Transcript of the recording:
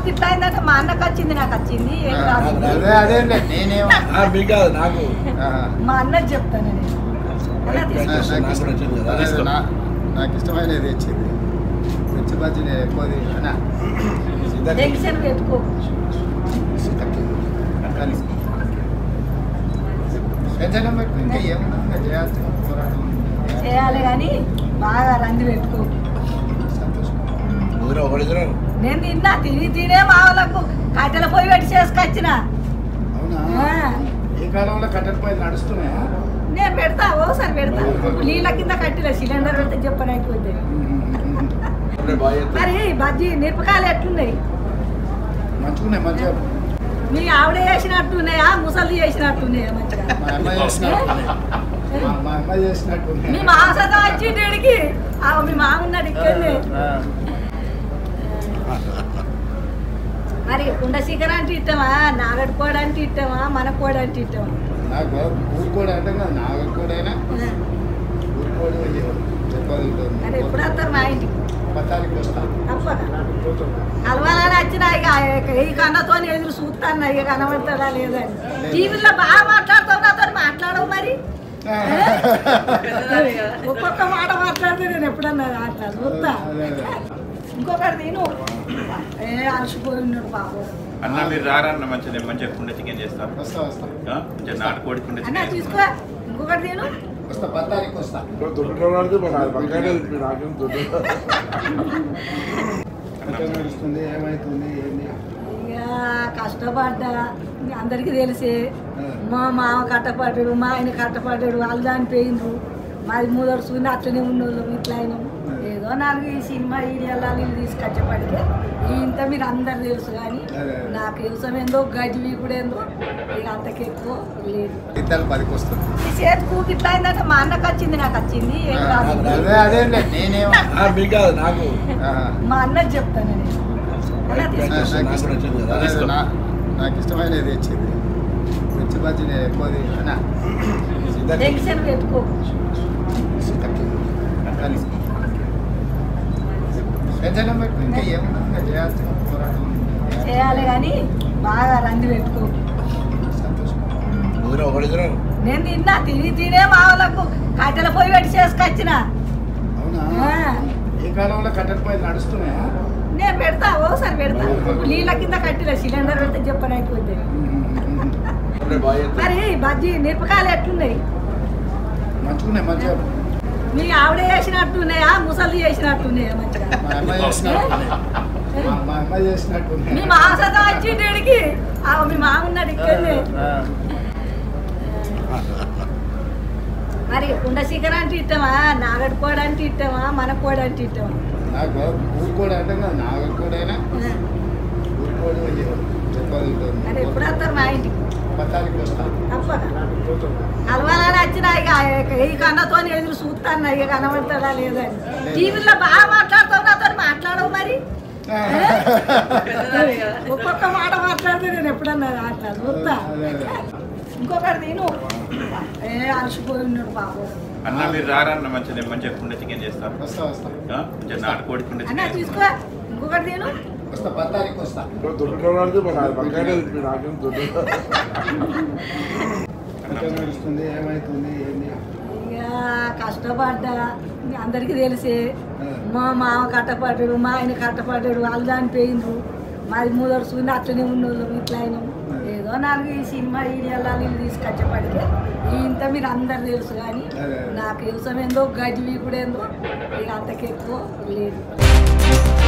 ఇట్లా అయిందంటే మా అన్నకు వచ్చింది నాకు వచ్చింది ఏం కాదు అదే అదేండి నేనేమో ఆ, మీకు కాదు నాకు ఆహా. మా అన్నకి చెప్తాను నేను అన్న నా- తీసుకో. నాకు నాకు ఇష్టం- నచ్చింది కదా, అదే తీసుకో. నా- నాకు ఇష్టమైనది తెచ్చింది మిర్చి బజ్జీ నేను ఎక్కువ తిన్నా జంక్షన్ పెట్టుకో పెంచడం పెట్టు ఇంకా ఏమన్నా ఇంకా చేయాల్సిన పోరాటం ఉంది. చేయాలి కానీ బాగా రంది పెట్టుకో సంతోషం ఊరు ఒకరిద్దరు నేను తిన్నా తిని తినే మా వాళ్ళకు కట్టెల పొయ్యి పెట్టి చేసుకొచ్చిన అవునా ఆ, ఈ కాలంలో కట్టెల పొయ్యి నడుస్తున్నాయా నేను పెడతా ఓసారి పెడతా నీళ్ళ కింద కట్టిన సిలిండర్ పెడితే చెప్పని అయిపోద్ది అప్పుడే బాగా చేస్తారు. మరి బజ్జీ మిరపకాయలు ఎట్లున్నాయి మంచుకున్నాయి మంచిగా మీ ఆవిడ చేసినట్టున్నాయా ముసలి చేసినట్టున్నాయా మంచిగా మా అమ్మాయి చేసినట్టు మా- మా అమ్మాయి చేసినట్టు మీ మాసత వచ్చింది ఈడికి ఆ, మీ మామ ఉన్నాడు ఇక్కడనే మరి కుండ శిఖర అంటే ఇష్టమా నాగడి కోడ అంటే ఇష్టమా మన కోడ అంటే ఇష్టమా నాకు ఊరు కూడా అంటే కదా నాకు కూడా ఆ, ఊరు కూడా చెప్పాలి మరి ఎప్పుడు వస్తారు మా ఇంటికి పత్తానికి వస్తా తప్పక కలవాలని వచ్చిన ఇక ఈ కన్నతో ఎదురు చూస్తాను ఇక కనబడతాడా లేదని టీవీలో బాగా మాట్లాడతావు నాతో మాట్లాడవు మరి ఒక్కొక్క మాట మాట్లాడితే నేను ఎప్పుడన్నా మాట్లాడు చూస్తా అదే, అదే. ఇంకొకటి నేను ఏ అలసిపోయి ఉన్నాడు బాబు అన్న మీరు రారన్న మంచిది మంచిగా కుండ చికెన్ చేస్తారు వస్తా వస్తా ఆ? మంచిగా నాటుకోడి కుండ అన్న చికెన్ తీసుకో ఇంకొకటి నేను వస్తా పత్తానికి వస్తా దొడ్డుకోవడానికి మరి అది పక్కనే ఉంది, నాకేం దొడ్డు ఎట్లా నడుస్తుంది ఏమవుతుంది ఏంది ఇక కష్టపడ్డా అందరికీ తెలిసే మా మామ కట్టపడ్డాడు మా ఆయన కట్టపడ్డాడు వాళ్ళు చనిపోయిండ్రు మాది మూదడు చూని అట్లనే ఉన్నోళ్ళం ఇట్లా అయినాం ఏదో నాలుగు ఈ సినిమా ఈడియాలో వీళ్ళు తీసుకొచ్చేపటికే ఇంత మీరు అందరు తెలుసు కానీ అదే. నాకు వ్యవసాయం ఏందో గడ్డి కూడా ఏందో ఇక అంతకు ఎక్కువ లేదు ఇద్దరు పదికి వస్తుంది ఈ చేతికు ఇట్లా అయిందంటే మా అన్నకు వచ్చింది నాకు వచ్చింది ఏం కాదు అదే అదేండి నేనేమో ఆ, మీకు కాదు నాకు ఆహా. మా అన్నకి చెప్తాను నేను అన్న తీసుకో. నా- నాకు నాకు నచ్చింది కదా, అదే తీసుకో. నా- నాకు ఇష్టమైనది తెచ్చింది మిర్చి బజ్జీ నేను ఎక్కువ తిన్నా జంక్షన్ పెట్టుకో పెంచడం పెట్టు ఇంకా ఏమన్నా ఇంకా చేయాల్సిన పోరాటం ఉంది. చేయాలి కానీ బాగా రంది పెట్టుకో సంతోషం ఊరు ఒకరిద్దరు నేను తిన్నా తిని తినే మా వాళ్ళకు కట్టెల పొయ్యి పెట్టి చేసుకొచ్చిన అవునా ఆ, ఈ కాలంలో కట్టెల పొయ్యి నడుస్తున్నాయా నేను పెడతా ఓసారి పెడతా నీళ్ళ కింద కట్టిన సిలిండర్ పెడితే చెప్పని అయిపోద్ది అప్పుడే బాగా చేస్తారు. మరి బజ్జీ మిరపకాయలు ఎట్లున్నాయి మంచుకున్నాయి మంచిగా మీ ఆవిడ చేసినట్టున్నాయా ముసలి చేసినట్టున్నాయా మంచిగా మా అమ్మాయి చేసినట్టు మా- మా అమ్మాయి చేసినట్టు మీ మాసత వచ్చింది ఈడికి ఆ, మీ మామ ఉన్నాడు ఇక్కడనే మరి కుండ శిఖర అంటే ఇష్టమా నాగడి కోడ అంటే ఇష్టమా మన కోడ అంటే ఇష్టమా నాకు ఊరు కూడా అంటే కదా నాకు కూడా ఆ, ఊరు కూడా చెప్పాలి మరి ఎప్పుడు వస్తారు మా ఇంటికి పత్తానికి వస్తా తప్పక కలవాలని వచ్చిన ఇక ఈ కన్నతో ఎదురు చూస్తాను ఇక కనబడతాడా లేదని టీవీలో బాగా మాట్లాడతావు నాతో మాట్లాడవు మరి ఒక్కొక్క మాట మాట్లాడితే నేను ఎప్పుడన్నా మాట్లాడు చూస్తా అదే, అదే. ఇంకొకటి నేను ఏ అలసిపోయి ఉన్నాడు బాబు అన్న మీరు రారన్న మంచిది మంచిగా కుండ చికెన్ చేస్తారు వస్తా వస్తా ఆ? మంచిగా నాటుకోడి కుండ అన్న చికెన్ తీసుకో ఇంకొకటి నేను వస్తా పత్తానికి వస్తా దొడ్డుకోవడానికి మరి అది పక్కనే ఉంది, నాకేం దొడ్డు ఎట్లా నడుస్తుంది ఏమవుతుంది ఏంది ఇక కష్టపడ్డా అందరికీ తెలిసే మా మామ కట్టపడ్డాడు మా ఆయన కట్టపడ్డాడు వాళ్ళు చనిపోయిండ్రు మాది మూదడు చూని అట్లనే ఉన్నోళ్ళం ఇట్లా అయినాం ఏదో నాలుగు ఈ సినిమా ఈడియాలో వీళ్ళు తీసుకొచ్చేపటికే ఇంత మీరు అందరు తెలుసు కానీ అదే. నాకు వ్యవసాయం ఏందో గడ్డి కూడా ఏందో ఇక అంతకు ఎక్కువ లేదు